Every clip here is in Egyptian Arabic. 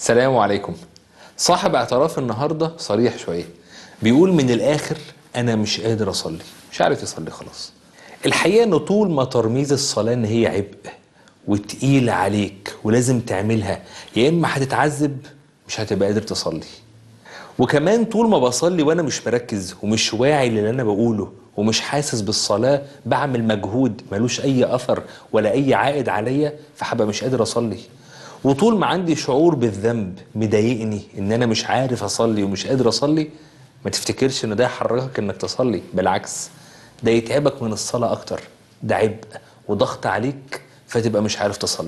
السلام عليكم صاحب اعتراف النهارده صريح شويه بيقول من الاخر انا مش قادر اصلي مش عارف يصلي خلاص الحقيقه ان طول ما ترميز الصلاه ان هي عبء وتقيل عليك ولازم تعملها يا اما هتتعذب مش هتبقى قادر تصلي وكمان طول ما بصلي وانا مش مركز ومش واعي للي انا بقوله ومش حاسس بالصلاه بعمل مجهود ملوش اي اثر ولا اي عائد عليا فهبقى مش قادر اصلي وطول ما عندي شعور بالذنب مضايقني ان انا مش عارف اصلي ومش قادر اصلي ما تفتكرش ان ده يحركك انك تصلي بالعكس ده يتعبك من الصلاه اكتر ده عبء وضغط عليك فتبقى مش عارف تصلي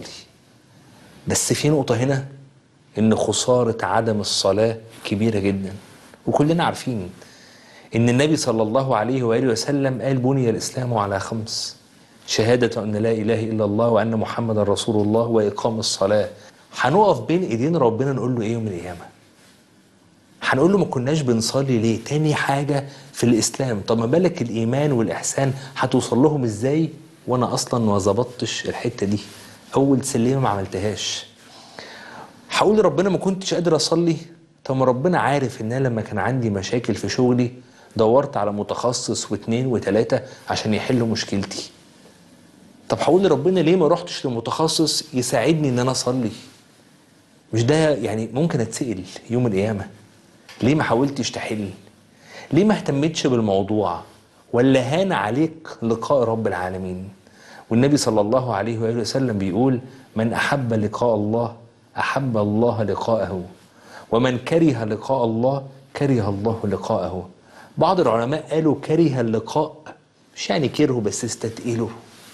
بس في نقطه هنا ان خساره عدم الصلاه كبيره جدا وكلنا عارفين ان النبي صلى الله عليه واله وسلم قال بني الاسلام على خمس شهادة أن لا إله إلا الله وأن محمد رسول الله وإقام الصلاة هنقف بين إيدين ربنا نقول له إيه يوم القيامة هنقول له ما كناش بنصلي ليه تاني حاجة في الإسلام طب ما بالك الإيمان والإحسان هتوصل لهم إزاي وأنا أصلا ما ظبطتش الحتة دي أول سلمة ما عملتهاش هقول لربنا ما كنتش قادر أصلي طب ما ربنا عارف إن أنا لما كان عندي مشاكل في شغلي دورت على متخصص واثنين وثلاثة عشان يحلوا مشكلتي طب هقول لربنا ليه ما رحتش لمتخصص يساعدني ان انا اصلي مش ده يعني ممكن اتسال يوم القيامه ليه ما حاولتش تحل ليه ما اهتمتش بالموضوع ولا هان عليك لقاء رب العالمين والنبي صلى الله عليه واله وسلم بيقول من احب لقاء الله احب الله لقاءه ومن كره لقاء الله كره الله لقاءه بعض العلماء قالوا كره اللقاء مش يعني كرهه بس استثقله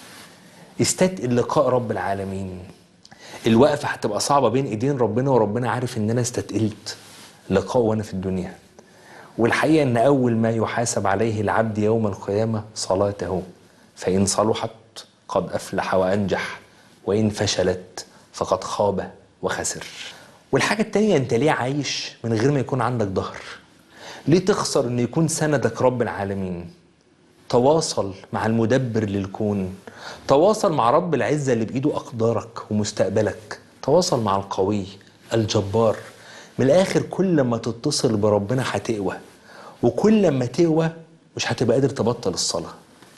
استثقل لقاء رب العالمين الوقفة هتبقى صعبة بين ايدين ربنا وربنا عارف ان انا استثقلت لقاء وانا في الدنيا والحقيقة ان اول ما يحاسب عليه العبد يوم القيامة صلاته فان صلحت قد افلح وانجح وان فشلت فقد خاب وخسر والحاجة التانية انت ليه عايش من غير ما يكون عندك ظهر ليه تخسر ان يكون سندك رب العالمين تواصل مع المدبر للكون تواصل مع رب العزة اللي بإيده أقدارك ومستقبلك تواصل مع القوي الجبار من الآخر كل ما تتصل بربنا هتقوى وكل ما تقوى مش هتبقى قادر تبطل الصلاة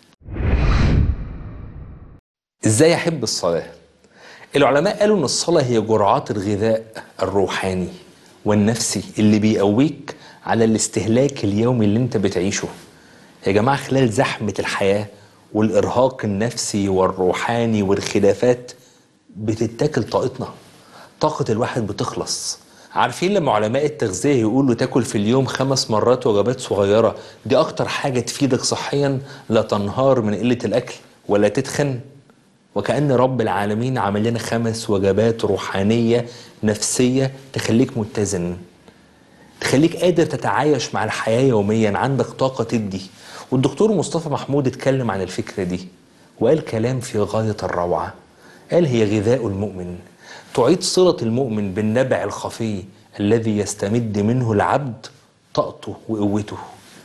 إزاي أحب الصلاة؟ العلماء قالوا إن الصلاة هي جرعات الغذاء الروحاني والنفسي اللي بيقويك على الاستهلاك اليومي اللي انت بتعيشه يا جماعة خلال زحمة الحياة والإرهاق النفسي والروحاني والخلافات بتتاكل طاقتنا طاقة الواحد بتخلص عارفين لما علماء التغذية يقولوا تاكل في اليوم خمس مرات وجبات صغيرة دي أكتر حاجة تفيدك صحيا لا تنهار من قلة الأكل ولا تتخن وكأن رب العالمين عمل لنا خمس وجبات روحانية نفسية تخليك متزن تخليك قادر تتعايش مع الحياة يوميا عندك طاقة تدي والدكتور مصطفى محمود اتكلم عن الفكرة دي وقال كلام في غاية الروعة قال هي غذاء المؤمن تعيد صلة المؤمن بالنبع الخفي الذي يستمد منه العبد طاقته وقوته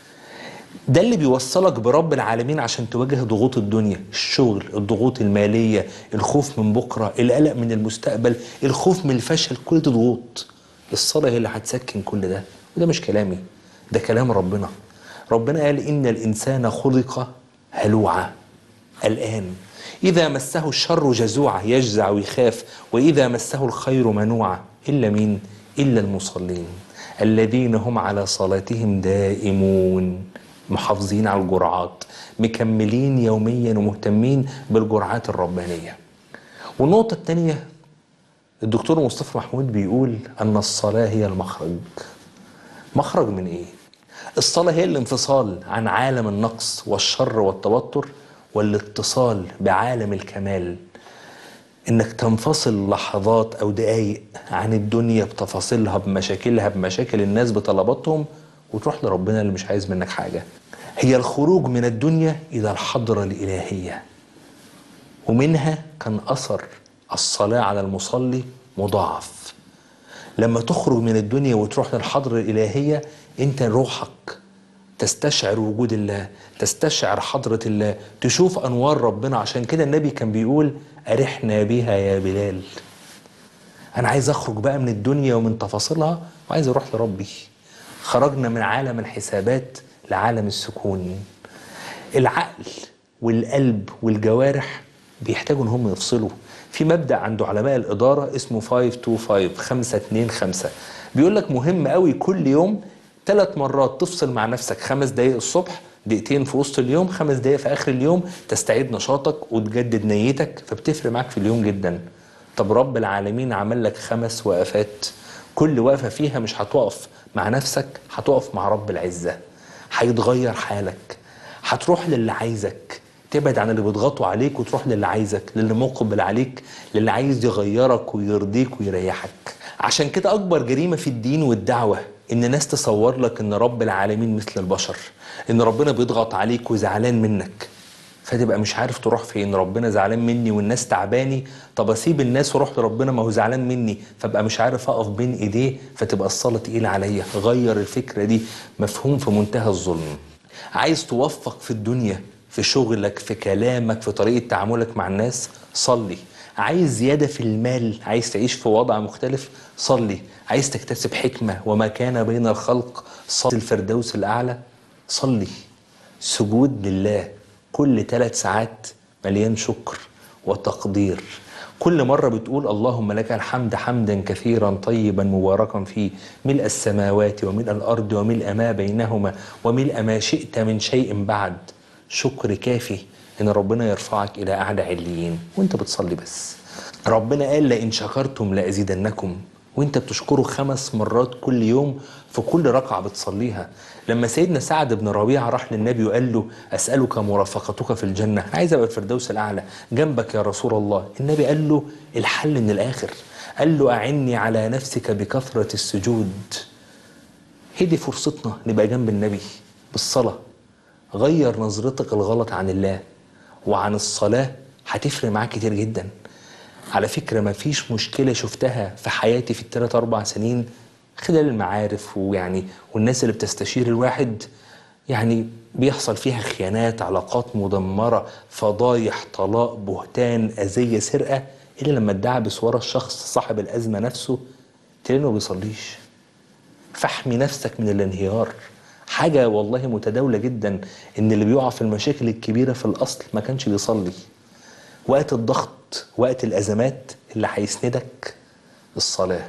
ده اللي بيوصلك برب العالمين عشان تواجه ضغوط الدنيا الشغل الضغوط المالية الخوف من بكرة القلق من المستقبل الخوف من الفشل كل دي ضغوط الصلاة هي اللي هتسكن كل ده وده مش كلامي ده كلام ربنا ربنا قال إن الإنسان خلق هلوعا الآن إذا مسه الشر جزوعا يجزع ويخاف وإذا مسه الخير منوعا إلا مين؟ إلا المصلين الذين هم على صلاتهم دائمون محافظين على الجرعات مكملين يوميا ومهتمين بالجرعات الربانية والنقطة الثانية الدكتور مصطفى محمود بيقول أن الصلاة هي المخرج مخرج من إيه؟ الصلاة هي الانفصال عن عالم النقص والشر والتوتر والاتصال بعالم الكمال انك تنفصل لحظات او دقايق عن الدنيا بتفاصيلها بمشاكلها بمشاكل الناس بطلباتهم وتروح لربنا اللي مش عايز منك حاجة هي الخروج من الدنيا إلى الحضرة الإلهية ومنها كان أثر الصلاة على المصلي مضاعف لما تخرج من الدنيا وتروح للحضرة الإلهية أنت روحك تستشعر وجود الله تستشعر حضرة الله تشوف أنوار ربنا عشان كده النبي كان بيقول أرحنا بها يا بلال انا عايز اخرج بقى من الدنيا ومن تفاصيلها وعايز اروح لربي خرجنا من عالم الحسابات لعالم السكون العقل والقلب والجوارح بيحتاجوا ان هم يفصلوا في مبدا عند علماء الاداره اسمه 525 525 بيقول لك مهم قوي كل يوم ثلاث مرات تفصل مع نفسك خمس دقائق الصبح دقيقتين في وسط اليوم خمس دقائق في اخر اليوم تستعيد نشاطك وتجدد نيتك فبتفرق معاك في اليوم جدا طب رب العالمين عمل لك خمس وقفات كل وقفه فيها مش هتقف مع نفسك هتقف مع رب العزه هيتغير حالك هتروح للي عايزك تبعد عن اللي بيضغطوا عليك وتروح للي عايزك للي مقبل عليك للي عايز يغيرك ويرضيك ويريحك عشان كده اكبر جريمه في الدين والدعوه ان ناس تصور لك ان رب العالمين مثل البشر ان ربنا بيضغط عليك وزعلان منك فتبقى مش عارف تروح فين ربنا زعلان مني والناس تعباني طب اسيب الناس واروح لربنا ما هو زعلان مني فابقى مش عارف اقف بين ايديه فتبقى الصلاه تقيله عليا غير الفكره دي مفهوم في منتهى الظلم عايز توفق في الدنيا في شغلك في كلامك في طريقه تعاملك مع الناس صلي عايز زياده في المال عايز تعيش في وضع مختلف صلي عايز تكتسب حكمه وما كان بين الخلق صلي الفردوس الاعلى صلي سجود لله كل ثلاث ساعات مليان شكر وتقدير كل مرة بتقول اللهم لك الحمد حمدا كثيرا طيبا مباركا فيه ملء السماوات وملء الأرض وملء ما بينهما وملء ما شئت من شيء بعد شكر كافي إن ربنا يرفعك إلى أعلى عليين وأنت بتصلي بس ربنا قال لئن شكرتم لأزيدنكم وانت بتشكره خمس مرات كل يوم في كل ركعة بتصليها لما سيدنا سعد بن ربيعة راح للنبي وقال له أسألك مرافقتك في الجنة عايز أبقى الفردوس الأعلى جنبك يا رسول الله النبي قال له الحل من الآخر قال له أعني على نفسك بكثرة السجود هي دي فرصتنا نبقى جنب النبي بالصلاة غير نظرتك الغلط عن الله وعن الصلاة هتفرق معاك كتير جدا على فكرة ما فيش مشكلة شفتها في حياتي في الثلاث أربع سنين خلال المعارف ويعني والناس اللي بتستشير الواحد يعني بيحصل فيها خيانات علاقات مدمرة فضايح طلاق بهتان أذية سرقة إلا لما تدعبس ورا الشخص صاحب الأزمة نفسه تلاقيه ما بيصليش فاحمي نفسك من الانهيار حاجة والله متداولة جدا إن اللي بيقع في المشاكل الكبيرة في الأصل ما كانش بيصلي وقت الضغط وقت الأزمات اللي هيسندك الصلاة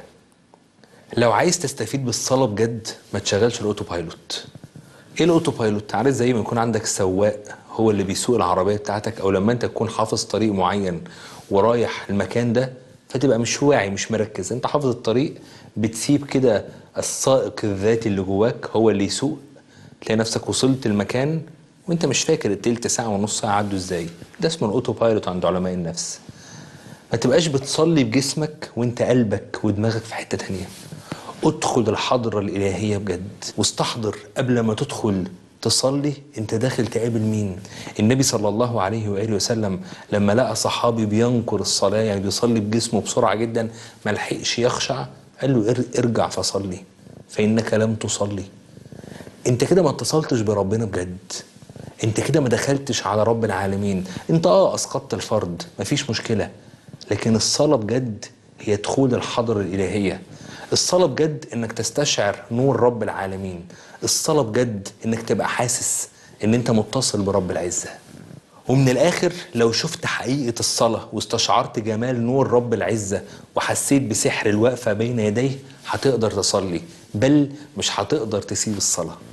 لو عايز تستفيد بالصلاة بجد ما تشغلش الأوتو بايلوت ايه الاوتو بايلوت عارف زي ما يكون عندك سواق هو اللي بيسوق العربيه بتاعتك او لما انت تكون حافظ طريق معين ورايح المكان ده فتبقى مش واعي مش مركز انت حافظ الطريق بتسيب كده السائق الذاتي اللي جواك هو اللي يسوق تلاقي نفسك وصلت المكان وانت مش فاكر التلت ساعه ونص ساعه عدوا ازاي ده اسمه الاوتو بايلوت عند علماء النفس ما تبقاش بتصلي بجسمك وانت قلبك ودماغك في حته تانيه ادخل الحضرة الإلهية بجد واستحضر قبل ما تدخل تصلي انت داخل تقابل مين النبي صلى الله عليه وآله وسلم لما لقى صحابي بينكر الصلاة يعني بيصلي بجسمه بسرعة جدا ما لحقش يخشع قال له ار- ارجع فصلي فإنك لم تصلي انت كده ما اتصلتش بربنا بجد انت كده ما دخلتش على رب العالمين انت اه اسقطت الفرض مفيش مشكلة لكن الصلاة بجد هي دخول الحضرة الإلهية الصلاة بجد انك تستشعر نور رب العالمين الصلاة بجد انك تبقى حاسس ان انت متصل برب العزة ومن الاخر لو شفت حقيقة الصلاة واستشعرت جمال نور رب العزة وحسيت بسحر الوقفة بين يديه هتقدر تصلي بل مش هتقدر تسيب الصلاة